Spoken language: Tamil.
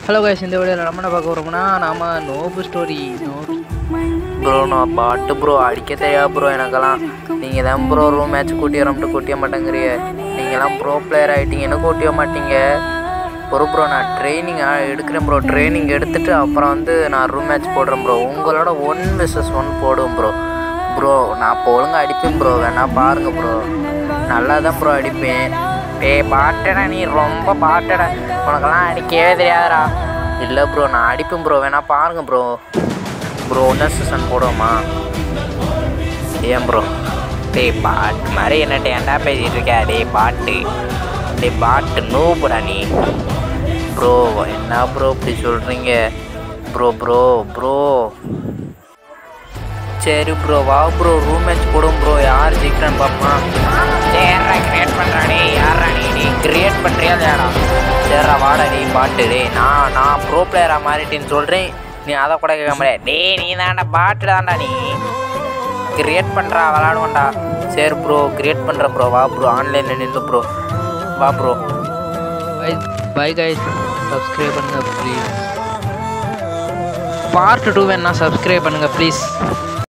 ஹலோ guys இந்த வீடியோவில் நம்ம என்ன பார்க்க போகிறோம்னா நாம நோபு ஸ்டோரி நோபு ப்ரோ நான் பாட்டு ப்ரோ அடிக்க தெரியாது ப்ரோ எனக்கெல்லாம் நீங்கள் தான் ப்ரோ ரூம் மேட்ச் கூட்டி வரம்ட்டு கூட்டிய மாட்டேங்கிறீங்க நீங்கள்லாம் ப்ரோ பிளேயர் ஆகிட்டீங்க என்ன கூட்டிய மாட்டீங்க ஒரு ப்ரோ நான் ட்ரைனிங் எடுக்கிறேன் ப்ரோ ட்ரைனிங் எடுத்துட்டு அப்புறம் வந்து நான் ரூம் மேட்ச் போடுறேன் ப்ரோ உங்களோட ஒன் மிஸ்ஸஸ் ஒன் போடுவேன் ப்ரோ ப்ரோ நான் இப்போ ஒழுங்காக அடிப்பேன் ப்ரோ வேணா பாருங்கள் ப்ரோ நல்லா தான் ப்ரோ அடிப்பேன் டேய் பாட்டடா நீ ரொம்ப பாட்டடா உனக்கெல்லாம் அடிக்கவே தெரியாதுடா இல்லை ப்ரோ நான் அடிப்பேன் ப்ரோ வேணா பாருங்கள் ப்ரோ ப்ரோ ஒன்று சீசன் போடுவோமா ஏன் ப்ரோ டேய் பாட்டு மாதிரி என்னட்ட ஏன்டா பேசிகிட்டு இருக்க டேய் பாட்டு டேய் பாட்டு நோபுடா நீ ப்ரோ என்ன ப்ரோ இப்படி சொல்கிறீங்க ப்ரோ ப்ரோ ப்ரோ சரி ப்ரோ வா ப்ரோ ரூம் மேட்ச் போடும் ப்ரோ யார் ஜெயிக்கிறான்னு பார்ப்போம் சரிடா கிரியேட் பண்ணுறா டே யாரா நீ நீ கிரியேட் பண்ணுறியா இல்லையாடா சரிடா வாடா நீ பாட்டு டேய் நான் நான் ப்ரோ பிளேயராக மாறிட்டேன்னு சொல்கிறேன் நீ அதை கூட கேட்க முடியாது டேய் நீ தான்டா பாட்டு தான்டா நீ கிரியேட் பண்ணுறா விளாடுவோம்டா சரி ப்ரோ கிரியேட் பண்ணுற ப்ரோ வா ப்ரோ ஆன்லைனில் நின்று ப்ரோ வா ப்ரோ பை கைஸ் சப்ஸ்கிரைப் பண்ணுங்க ப்ளீஸ் பார்ட் டூ வேணா சப்ஸ்கிரைப் பண்ணுங்க ப்ளீஸ்